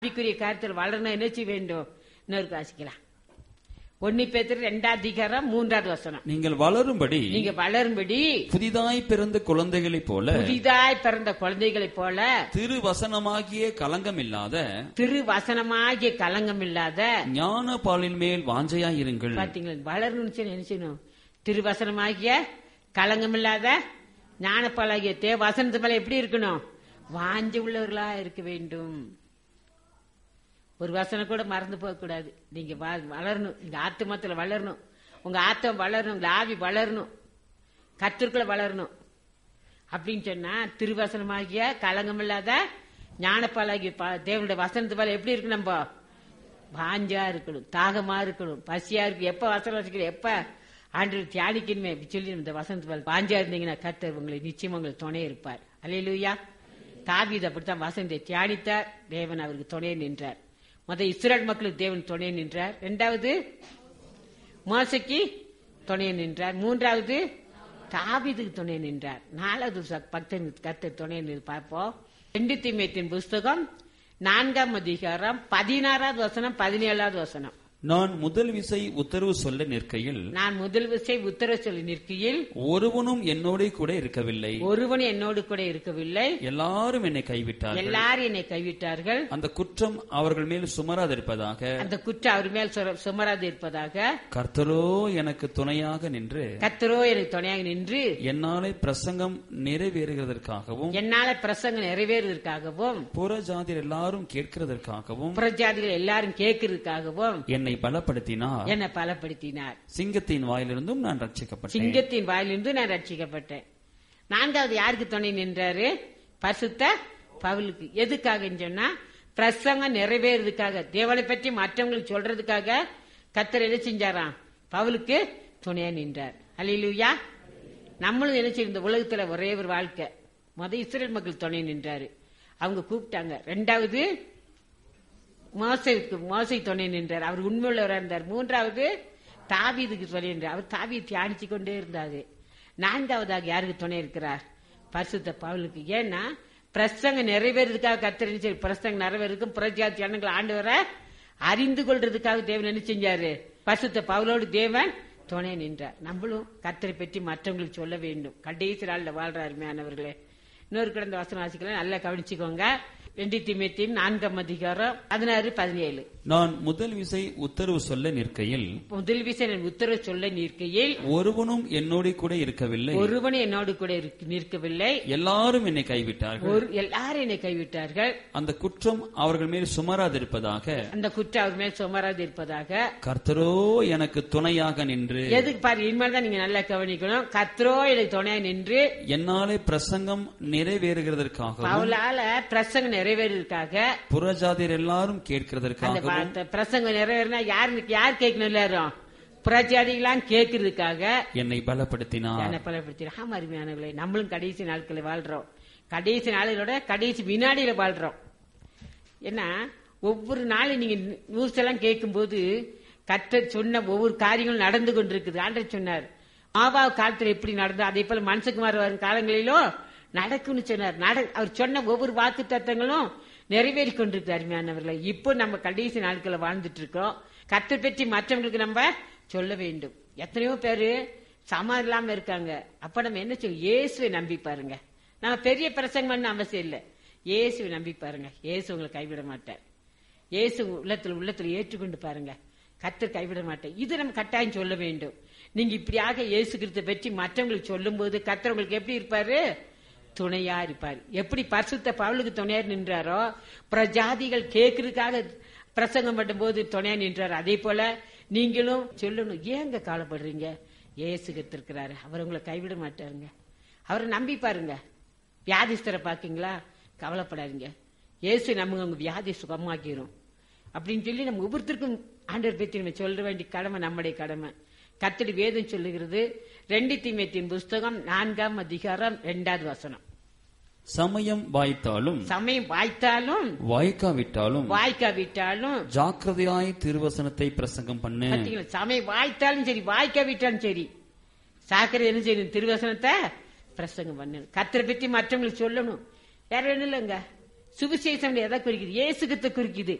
ஆவிக்குரிய காரியத்தில் வளரணும் என்ன செய்ய வேண்டும் இன்னொரு வாசிக்கலாம் ஒன்னு பேத்திர ரெண்டாம் அதிகாரம் மூன்றாவது வசனம் நீங்கள் வளரும்படி நீங்க வளரும்படி புதிதாய் பிறந்த குழந்தைகளைப் போல புதிதாய் பிறந்த குழந்தைகளைப் போல திரு வசனமாகிய கலங்கமில்லாத திரு வசனமாகிய கலங்கம் இல்லாத ஞான பாலின் மேல் வாஞ்சையாயிருங்கள் பாத்தீங்களா வளரணும்னு சொல்லி என்ன செய்யணும் திருவசனமாகிய கலங்கம் இல்லாத ஞானப்பாலாகிய தே வசனத்து மேல எப்படி இருக்கணும் வாஞ்சி உள்ளவர்களா இருக்க வேண்டும் ஒரு வசனம் கூட மறந்து போக கூடாது நீங்க வ- வளரணும் நீங்க ஆத்துமத்துல வளரணும் உங்க ஆத்தம் வளரணும் உங்க ஆவி வளரணும் கத்திற்குள்ள வளரணும் அப்படின்னு சொன்னா திருவசனமாகிய கலங்கம் இல்லாத ஞானப்பாலாகிய ப- தேவனுடைய வசனத்து மேல எப்படி இருக்கு நம்ம வாஞ்சா இருக்கணும் தாகமா இருக்கணும் பசியா இருக்கு எப்ப வசனம் வச்சுக்கணும் எப்ப ஆண்டு தியானிக்கணுமே அப்படி சொல்லி இந்த வசனத்து மேல வாஞ்சா இருந்தீங்கன்னா கர்த்தர் உங்களை நிச்சயம் உங்களுக்கு துணை இருப்பார் அல்லையிலூயா தாவீது அப்படித்தான் வசனத்தை தியானித்தார் தேவன் அவருக்கு துணை நின்றார் முத இஸ்ரேல் மக்களுக்கு தேவன் துணை நின்றார் இரண்டாவது மோசைக்கு துணை நின்றார் மூன்றாவது தாவீதுக்கு துணை நின்றார் நாலாவது ச- பக்தன் கர்த்தர் துணை நின்று பார்ப்போம் ரெண்டு தீமையத்தின் புஸ்தகம் நான்காம் அதிகாரம் பதினாறாவது வசனம் பதினேழாவது வசனம் நான் முதல் விசை உத்தரவு சொல்ல நிற்கையில் நான் முதல் விசை உத்தரவு சொல்லி நிற்கையில் ஒருவனும் என்னோட கூட இருக்கவில்லை ஒருவன் என்னோடு கூட இருக்கவில்லை எல்லாரும் என்னை கைவிட்டார்கள் எல்லாரும் என்னை கைவிட்டார்கள் அந்த குற்றம் அவர்கள் மேல் சுமராதிருப்பதாக அந்த குற்றம் அவர் மேல் சுர- சுமராது இருப்பதாக கர்த்தரோ எனக்கு துணையாக நின்று கத்தரோ எனக்கு துணையாக நின்று என்னாலே பிரசங்கம் நிறைவேறுகிறதற்காகவும் என்னால பிரசங்கம் நிறைவேறுவதற்காகவும் புற ஜாதியர் எல்லாரும் கேட்கிறதற்காகவும் புறஜாதிகள் எல்லாரும் கேட்கறதுக்காகவும் என்னை பலப்படுத்தினார் என்னை பலப்படுத்தினார் சிங்கத்தின் வாயிலிருந்தும் நான் ரட்சிக்கப்பட்டேன் சிங்கத்தின் வாயிலிருந்து நான் ரட்சிக்கப்பட்டேன் நான்காவது யாருக்கு துணை நின்றாரு பரிசுத்த பவுலுக்கு எதுக்காக சொன்னா பிரசங்கம் நிறைவேறதுக்காக தேவனை பற்றி மற்றவங்களுக்கு சொல்றதுக்காக கத்தர் என்ன செஞ்சாராம் பவுலுக்கு துணையா நின்றார் அல்லையிலுயா நம்மளும் என்ன செய்யும் இந்த உலகத்துல ஒரே ஒரு வாழ்க்கை முத இஸ்ரேல் மக்கள் துணை நின்றாரு அவங்க கூப்பிட்டாங்க ரெண்டாவது மோசைக்கு மோசை துணை நின்றார் அவர் உண்மையுள்ளவராக இருந்தார் மூன்றாவது தாவீதுக்கு துணை நின்றார் அவர் தாவி தியானிச்சு கொண்டே இருந்தாரு நான்காவதாக யாருக்கு துணை இருக்கிறார் பரிசுத்த பவுலுக்கு ஏன்னா பிரசங்க நிறைவேறதுக்காக கத்திரிச்சு பிரசங்க நிறைவேறதுக்கும் புரட்சியார் ஜனங்கள் ஆண்டு வர அறிந்து கொள்றதுக்காக தேவன் என்ன செஞ்சாரு பரிசுத்த பவுலோடு தேவன் துணை நின்றார் நம்மளும் கத்தரை பற்றி மற்றவங்களுக்கு சொல்ல வேண்டும் கடைசி நாள்ல வாழ்ற அருமையானவர்களே இன்னொரு கிடந்த வசனம் வாசிக்கலாம் நல்லா கவனிச்சுக்கோங்க ரெண்டு திமுத்தின் நான்காம் அதிகாரம் பதினாறு பதினேழு நான் முதல் விசை உத்தரவு சொல்ல நிற்கையில் முதல் விசை உத்தரவு சொல்ல நிற்கையில் ஒருவனும் என்னோட கூட இருக்கவில்லை ஒருவன் என்னோடு கூட இருக்க- நிற்கவில்லை எல்லாரும் என்னை கைவிட்டார்கள் ஒரு எல்லாரும் என்னை கைவிட்டார்கள் அந்த குற்றம் அவர்கள் மேல் சுமராதிருப்பதாக அந்த குற்றம் அவர் மேல் சுமராது இருப்பதாக கர்த்தரோ எனக்கு துணையாக நின்று எதுக்கு பாரு இனிமேல் தான் நீங்க நல்லா கவனிக்கணும் கத்ரோ எனக்கு துணையா நின்று என்னாலே பிரசங்கம் நிறைவேறுகிறதற்காகவும் பவுலால பிரசங்கம் நிறைவேறதுக்காக புறஜாதியர் எல்லாரும் அந்த கேட்கிறதற்காகவும் வார்த்தை பிரசங்கம் நிறைவேறினா யாருக்கு யார் கேட்கணும் எல்லாரும் புரட்சியாதிகளாம் கேட்கறதுக்காக என்னை பலப்படுத்தினார் என்ன பலப்படுத்தி ஆமா அருமையானவர்களே நம்மளும் கடைசி நாட்களில் வாழ்றோம் கடைசி நாளிலோட கடைசி வினாடியில வாழ்றோம் ஏன்னா ஒவ்வொரு நாளும் நீங்க நியூஸ் எல்லாம் கேட்கும்போது கத்த சொன்ன ஒவ்வொரு காரியங்களும் நடந்து கொண்டிருக்குது ஆண்டர் சொன்னார் ஆவா காலத்துல எப்படி நடந்தது அதே போல மனசுக்குமார் வரும் காலங்களிலும் நடக்கும்னு சொன்னார் நட அவர் சொன்ன ஒவ்வொரு வாக்கு தத்தங்களும் நிறைவேறி கொண்டிருக்கு அருமையானவர்களை இப்போ நம்ம கடைசி நாட்களை வாழ்ந்துட்டு இருக்கோம் கத்தை பற்றி மற்றவங்களுக்கு நம்ம சொல்ல வேண்டும் எத்தனையோ பேரு சமாதானம் இல்லாம இருக்காங்க அப்ப நம்ம என்ன செய்யும் இயேசுவை நம்பி பாருங்க நம்ம பெரிய பிரசங்கம் பண்ண அவசியம் இல்லை இயேசுவை நம்பி பாருங்க இயேசு உங்களை கைவிட மாட்டார் இயேசு உள்ளத்துல உள்ளத்துல ஏற்றுக்கொண்டு பாருங்க கத்தர் கைவிட மாட்டேன் இது நம்ம கட்டாயம் சொல்ல வேண்டும் நீங்க இப்படியாக இயேசு கிறிஸ்துவை பற்றி மற்றவங்களுக்கு சொல்லும்போது கத்தர் உங்களுக்கு எப்படி இருப்பாரு துணையா இருப்பார் எப்படி பரிசுத்த பவுலுக்கு துணையா நின்றாரோ பிரஜாதிகள் கேட்கறதுக்காக பிரசங்கம் பண்ணும்போது துணையா நின்றார் அதே போல நீங்களும் சொல்லணும் ஏங்க கவலைப்படுறீங்க இயேசு இருக்கிறாரு அவர் உங்களை கைவிட மாட்டாருங்க அவரை நம்பி பாருங்க வியாதிஸ்தரை பாக்கீங்களா கவலைப்படாதீங்க இயேசு நம்ம உங்க வியாதி சுகமாக்கிரும் அப்படின்னு சொல்லி நம்ம ஒவ்வொருத்தருக்கும் ஆண்டவர் பற்றி நம்ம சொல்ல வேண்டிய கடமை நம்முடைய கடமை கத்தடி வேதம் சொல்லுகிறது ரெண்டு தீமையத்தின் புஸ்தகம் நான்காம் அதிகாரம் ரெண்டாவது வசனம் சமயம் வாய்த்தாலும் சமயம் வாய்த்தாலும் வாய்க்காவிட்டாலும் வாய்க்காவிட்டாலும் ஜாக்கிரதையாய் திருவசனத்தை பிரசங்கம் பண்ணு பாத்தீங்களா சமயம் வாய்த்தாலும் சரி வாய்க்காவிட்டாலும் சரி சாக்கரை என்ன செய்யணும் திருவசனத்தை பிரசங்கம் பண்ணணும் கத்தரை பற்றி மற்றவங்களுக்கு சொல்லணும் வேற ஒண்ணும் இல்லைங்க சுவிசேஷம் எதை குறிக்குது இயேசுகத்தை குறிக்குது